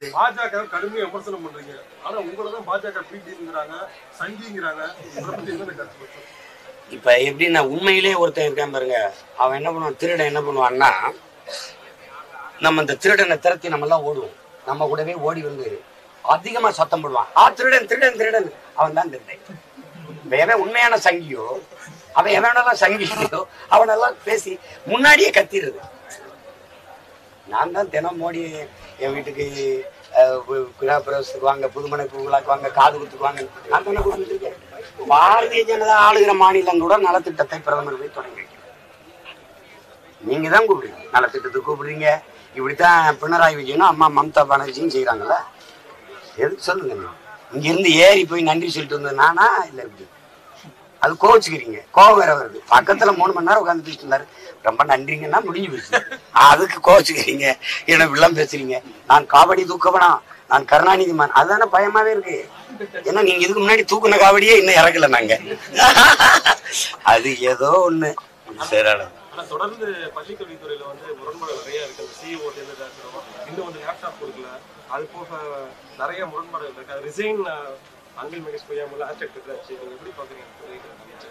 பாஜக கடுமையா விமர்சனம் பண்றீங்க ஆனா உங்களை தான் பாஜக பிடிங்கிறாங்க சங்கிங்கிறாங்க இதை பத்தி என்ன கருத்து சொல்றீங்க? இப்ப எப்படின்னா உண்மையிலே ஒருத்தன் இருக்கான் பாருங்க அவன் என்ன பண்ணுவான் திருடன் என்ன பண்ணுவான்னா நம்ம இந்த திருடனை திரத்தி நம்ம எல்லாம் ஓடுவோம் நம்ம கூடவே ஓடி வந்து அதிகமா சத்தம் போடுவான் ஆ திருடன் திருடன் திருடன் அவன் தான் திருடன் இப்ப எவன் உண்மையான சங்கியோ அவன் எவனெல்லாம் சங்கியோ அவனெல்லாம் பேசி முன்னாடியே கத்திடுறது நான் தான் தினம் மோடி என் வீட்டுக்கு அஹ், கு- கிரகப்பிரவேசத்துக்கு வாங்க புதுமனை பூவிழாக்கு வாங்க காது குத்துக்கு வாங்க நான் தானே கூட்டிட்டு இருக்கேன் பாரதிய ஜனதா ஆளுகிற மாநிலம் கூட நலத்திட்டத்தை பிரதமர் போய் தொடங்கி வைக்கிறார் நீங்க தான் கூப்பிடுறீங்க நலத்திட்டத்துக்கு கூப்பிடுறீங்க இப்படித்தான் பினராயி விஜயனும் அம்மா மம்தா பானர்ஜியும் செய்யறாங்கல்ல எதுக்கு சொல்லுங்க நீங்க இங்க இருந்து ஏறி போய் நன்றி சொல்லிட்டு வந்தது நானா இல்ல எப்படி அது கோவிச்சுக்கிறீங்க கோவம் வேற வருது பக்கத்துல மூணு மணி நேரம் உட்காந்து பேசிட்டு இருந்தாரு ரொம்ப நன்றிங்கன்னா முடிஞ்சு போச்சு அதுக்கு கோவிச்சுக்கிறீங்க என்ன இப்படிலாம் பேசுறீங்க நான் காவடி தூக்கவனா நான் கருணாநிதி மான் அதுதானே பயமாவே இருக்கு ஏன்னா நீங்க இதுக்கு முன்னாடி தூக்குன காவடியே இன்னும் இறக்கல நாங்க அது ஏதோ ஒண்ணு சரியான ஆனா தொடர்ந்து பள்ளிக்கல்வித்துறையில வந்து முரண்பாடு நிறைய இருக்கு அந்த சிஇஓ இன்னும் வந்து லேப்டாப் கொடுக்கல அது போக நிறைய முரண்பாடுகள் இருக்கு அது ரிசைன் அங்கிள் மகேஷ் பொய்யாமல் ஆஸ்ட்ரக்ட் இருக்காச்சு நீங்க எப்படி பாக்குறீங்க துறையில அமைச்சர்?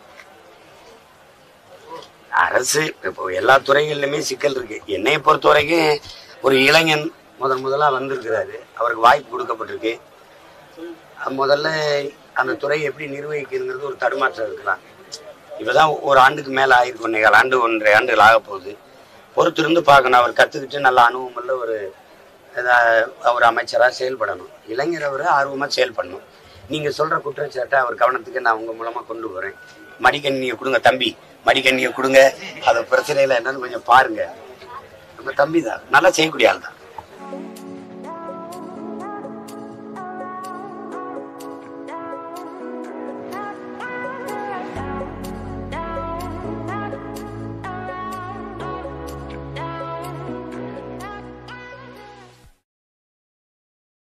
அரசு இப்போ எல்லா துறைகள்லையுமே சிக்கல் இருக்கு என்னைய பொறுத்த வரைக்கும் ஒரு இளைஞன் முதல் முதலா வந்திருக்கிறாரு அவருக்கு வாய்ப்பு கொடுக்கப்பட்டிருக்கு அது முதல்ல அந்த துறையை எப்படி நிர்வகிக்கிறதுங்கிறது ஒரு தடுமாற்றம் இருக்கலாம் இப்பதான் ஒரு ஆண்டுக்கு மேல ஆயிருக்கு ஒன்னே கால் ஆண்டு ஒன்றரை ஆண்டுகள் ஆக போகுது பொறுத்திருந்து பார்க்கணும் அவர் கத்துக்கிட்டு நல்ல அனுபவம் உள்ள ஒரு இதா- அவர் அமைச்சரா செயல்படணும் இளைஞர் அவர் ஆர்வமா செயல்படணும் நீங்க சொல்ற குற்றச்சாட்டை அவர் கவனத்துக்கு நான் உங்க மூலமா கொண்டு போறேன் மடிக்கண்ணியை கொடுங்க தம்பி மடிக்கண்ணியை கொடுங்க அது பிரச்சனையில என்னன்னு கொஞ்சம் பாருங்க நம்ம தம்பி தான் நல்லா செய்யக்கூடிய ஆள் தான்